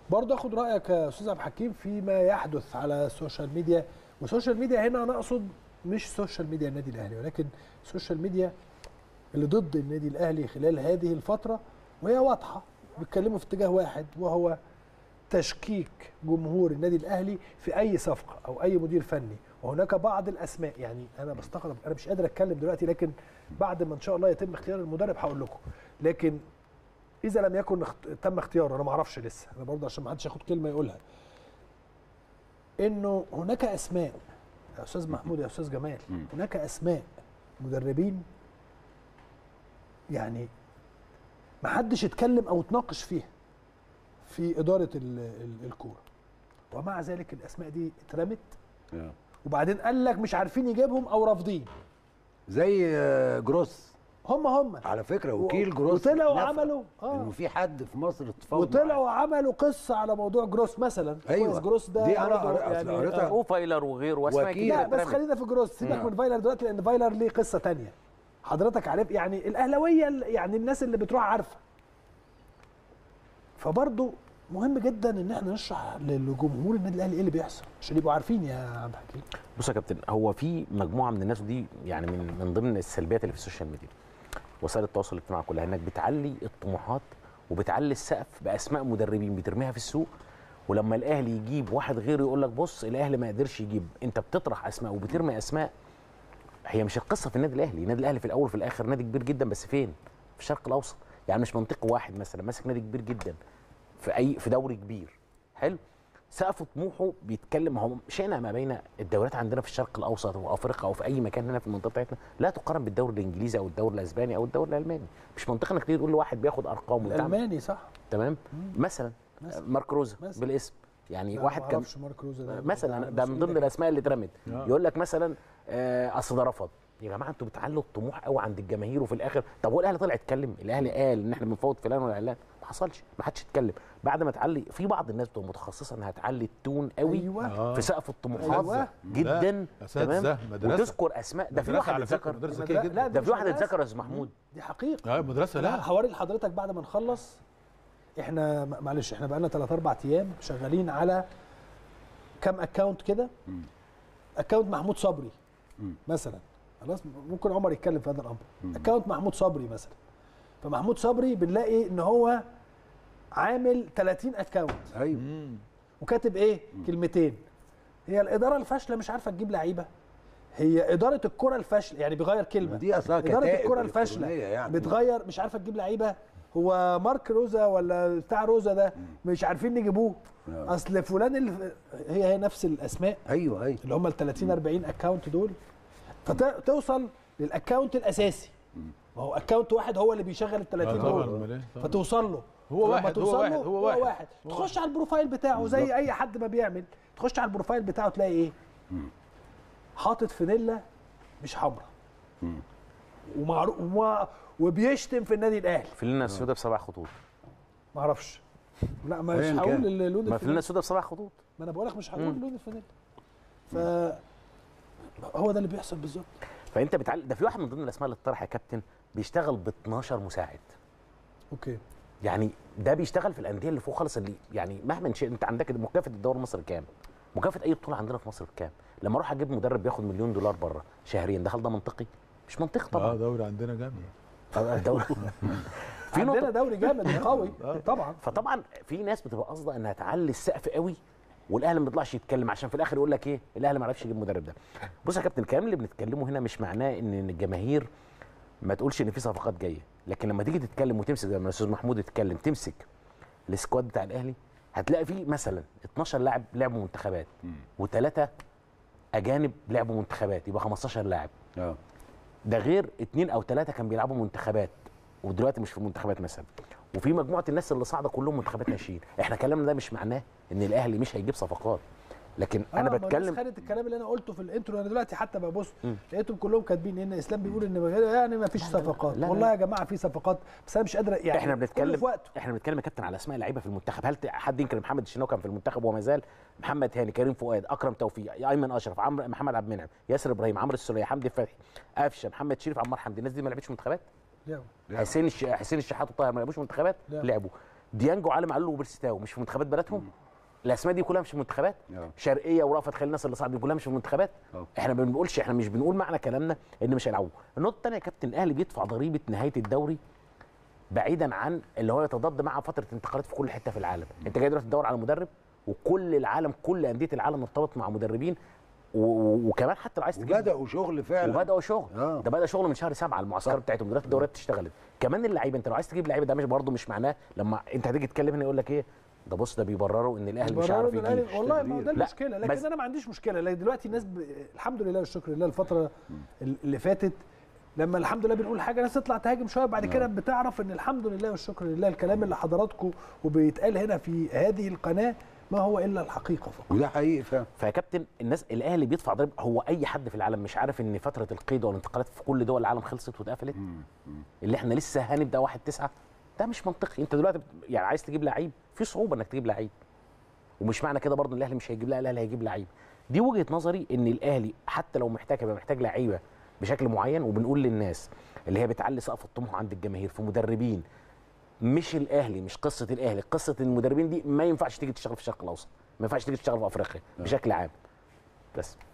برضه اخد رايك يا استاذ عبد الحكيم فيما يحدث على السوشيال ميديا والسوشيال ميديا هنا انا اقصد مش سوشيال ميديا النادي الاهلي ولكن السوشيال ميديا اللي ضد النادي الاهلي خلال هذه الفتره وهي واضحه بيتكلموا في اتجاه واحد وهو تشكيك جمهور النادي الاهلي في اي صفقه او اي مدير فني وهناك بعض الاسماء يعني انا بستغرب انا مش قادر اتكلم دلوقتي لكن بعد ما ان شاء الله يتم اختيار المدرب هقول لكم لكن اذا لم يكن اخت... تم اختياره انا ما اعرفش لسه انا برضه عشان ما حدش ياخد كلمه يقولها انه هناك اسماء يا استاذ محمود يا استاذ جمال هناك اسماء مدربين يعني ما حدش اتكلم او اتناقش فيها في اداره ال- ال- الكوره ومع ذلك الاسماء دي اترمت آه. وبعدين قال لك مش عارفين يجيبهم او رافضين زي آه، جروس هم هم على فكره وكيل جروس وطلعوا نفى عملوا انه اه في حد في مصر اتفاوض وطلعوا عملوا قصه على موضوع جروس مثلا أيوة. كويس جروس ده دي أنا برضه قرأت- أصل قريتها. آه. وفايلر وغيره واسماء وكيل. كتير لا بس اترمت. خلينا في جروس سيبك من فايلر دلوقتي لان فايلر ليه قصه تانية حضرتك عارف يعني الاهلاويه ال- يعني الناس اللي بتروح عارفه فبرضه مهم جدا ان احنا نشرح لجمهور النادي الاهلي ايه اللي بيحصل عشان يبقوا عارفين يا عبد الحكيم بص يا كابتن هو في مجموعه من الناس دي يعني من من ضمن السلبيات اللي في السوشيال ميديا وسائل التواصل الاجتماعي كلها انك بتعلي الطموحات وبتعلي السقف باسماء مدربين بترميها في السوق ولما الاهلي يجيب واحد غيره يقول لك بص الاهلي ما قدرش يجيب انت بتطرح اسماء وبترمي اسماء هي مش القصه في النادي الاهلي النادي الاهلي في الاول وفي الاخر نادي كبير جدا بس فين في الشرق الاوسط يعني مش منطقه واحد مثلا ماسك نادي كبير جدا في اي في دوري كبير حلو سقف طموحه بيتكلم هو شئنا ما بين الدوريات عندنا في الشرق الاوسط وافريقيا او في اي مكان هنا في المنطقه بتاعتنا لا تقارن بالدوري الانجليزي او الدوري الاسباني او الدوري الالماني مش منطقي انك تيجي تقول لواحد بياخد ارقام وبتاع الالماني صح تمام مثلا مثلا. مارك روزا مثلا. بالاسم يعني لا، واحد ما كان اعرفش مارك روزا ده مثلا ده من ضمن الاسماء اللي اترمت يقول لك مثلا آه، اصل ده رفض يا جماعه انتوا بتعلوا الطموح قوي عند الجماهير وفي الاخر طب هو الاهلي طلع اتكلم الاهلي قال ان احنا بنفوض فلان ولا علان ما حصلش ما حدش اتكلم بعد ما تعلي في بعض الناس بتبقى متخصصه انها تعلي التون قوي أيوة. آه. في سقف الطموحات أيوة. جدا لا، أساتذة، مدرسة. وتذكر اسماء ده في مدرسة واحد على فكرة، اتذكر مدرسة لا، ذكية لا، جدا ده ده مش في واحد مدرسة. اتذكر يا استاذ محمود دي حقيقه اه مدرسه لا هوري لحضرتك بعد ما نخلص احنا م- معلش احنا بقالنا 3 4 ايام شغالين على كام اكونت كده اكونت محمود صبري مثلا خلاص ممكن عمر يتكلم في هذا الامر اكونت محمود صبري مثلا فمحمود صبري بنلاقي ان هو عامل 30 اكونت ايوه وكاتب ايه كلمتين هي الاداره الفاشله مش عارفه تجيب لعيبه هي اداره الكره الفاشله يعني بيغير كلمه دي أصلها اداره كتائب الكره الفاشله إلكترونية يعني. بتغير مش عارفه تجيب لعيبه هو مارك روزا ولا بتاع روزا ده مش عارفين نجيبوه آه. اصل فلان اللي هي هي نفس الاسماء ايوه ايوه اللي هم ال 30 40 اكونت دول فتوصل للاكونت الاساسي ما هو اكونت واحد هو اللي بيشغل ال 30 آه طبعاً، دول أمال إيه؟ طبعاً. فتوصل له هو فلما واحد، هو توصل واحد، له هو هو واحد. واحد تخش على البروفايل بتاعه زي اي حد ما بيعمل تخش على البروفايل بتاعه تلاقي ايه حاطط فانيلا مش حمراء ومعروف وما وبيشتم في النادي الاهلي فيلنا السوداء بسبع خطوط ما اعرفش لا مش أياً هقول كان. اللون ما فيلنا الفانيلا السوداء بسبع خطوط ما انا بقول لك مش هقول لون الفانيلا ف هو ده اللي بيحصل بالظبط فانت بتعلي ده في واحد من ضمن الاسماء اللي اتطرح يا كابتن بيشتغل ب 12 مساعد اوكي يعني ده بيشتغل في الانديه اللي فوق خالص اللي يعني مهما شئت انت عندك مكافاه الدوري المصري كام؟ مكافاه اي بطوله عندنا في مصر بكام؟ لما اروح اجيب مدرب بياخد مليون دولار بره شهريا ده هل ده منطقي؟ مش منطقي اه طبعا دوري عندنا جامد الدوري في عندنا نقطه دوري جامد وقوي طبعا فطبعا في ناس بتبقى قاصده انها تعلي السقف قوي والاهلي ما بيطلعش يتكلم عشان في الاخر يقول لك ايه الاهلي ما عرفش يجيب المدرب ده بص يا كابتن الكلام اللي بنتكلمه هنا مش معناه ان الجماهير ما تقولش ان في صفقات جايه لكن لما تيجي تتكلم وتمسك زي ما الاستاذ محمود اتكلم تمسك السكواد بتاع الاهلي هتلاقي فيه مثلا 12 لاعب لعبوا منتخبات وثلاثه اجانب لعبوا منتخبات يبقى 15 لاعب اه ده غير اتنين او ثلاثه كانوا بيلعبوا منتخبات ودلوقتي مش في المنتخبات مثلا وفي مجموعه الناس اللي صاعده كلهم منتخبات ناشئين احنا كلامنا ده مش معناه ان الاهلي مش هيجيب صفقات لكن آه، انا ما الناس بتكلم خدت الكلام اللي انا قلته في الانترو انا دلوقتي حتى ببص لقيتهم كلهم كاتبين ان اسلام بيقول ان بغير- يعني ما فيش صفقات لا، لا. والله يا جماعه في صفقات بس انا مش قادر يعني احنا كله بنتكلم في وقته احنا بنتكلم يا كابتن على اسماء لعيبه في المنتخب هل ت- حد ينكر محمد الشناوي كان في المنتخب وما زال محمد هاني كريم فؤاد اكرم توفيق ايمن اشرف عمرو محمد عبد المنعم ياسر ابراهيم عمرو السوليه حمدي فتحي قفشه محمد شريف عمار حمدي الناس دي ما لعبتش منتخبات لعبوا. حسين الش... حسين الشحات وطاهر ما لعبوش منتخبات لا. لعبوا ديانجو علم علو وبرستاو مش في منتخبات بلدهم الاسماء دي كلها مش في منتخبات آه. شرقيه ورأفت خليل الناس اللي صعد دي كلها مش في منتخبات آه. احنا ما بنقولش احنا مش بنقول معنى كلامنا ان مش هيلعبوا النقطه الثانيه يا كابتن الاهلي بيدفع ضريبه نهايه الدوري بعيدا عن اللي هو يتضاد مع فتره انتقالات في كل حته في العالم انت جاي دلوقتي تدور على مدرب وكل العالم كل انديه العالم ارتبط مع مدربين و- و- وكمان حتى لو عايز تجيب وبداوا شغل فعلا وبداوا شغل آه. ده بدا شغل من شهر سبعه المعسكرات بتاعتهم دلوقتي الدوريات اشتغلت كمان اللعيبه انت لو عايز تجيب لعيبه ده مش برضه مش معناه لما انت هتيجي تتكلم هنا يقول لك ايه ده بص ده بيبرروا ان الاهلي مش برروا عارف إن الأهلي- يجيب والله ما هو ده لا، المشكله لكن بس- انا ما عنديش مشكله لكن دلوقتي الناس ب... الحمد لله والشكر لله الفتره اللي فاتت لما الحمد لله بنقول حاجه ناس تطلع تهاجم شويه بعد كده بتعرف ان الحمد لله والشكر لله الكلام اللي حضراتكم وبيتقال هنا في هذه القناه ما هو الا الحقيقه فقط وده حقيقي فعلا فيا كابتن الناس الاهلي بيدفع ضريبه هو اي حد في العالم مش عارف ان فتره القيد والانتقالات في كل دول العالم خلصت واتقفلت اللي احنا لسه هنبدا 1 9 ده مش منطقي انت دلوقتي بت- يعني عايز تجيب لعيب في صعوبه انك تجيب لعيب ومش معنى كده برضه ان الاهلي مش هيجيب لا الاهلي هيجيب لعيب دي وجهه نظري ان الاهلي حتى لو محتاج يبقى محتاج لعيبه بشكل معين وبنقول للناس اللي هي بتعلي سقف الطموح عند الجماهير في مدربين مش الاهلي مش قصه الاهلي قصه المدربين دي ما ينفعش تيجي تشتغل في الشرق الاوسط ما ينفعش تيجي تشتغل في افريقيا بشكل عام بس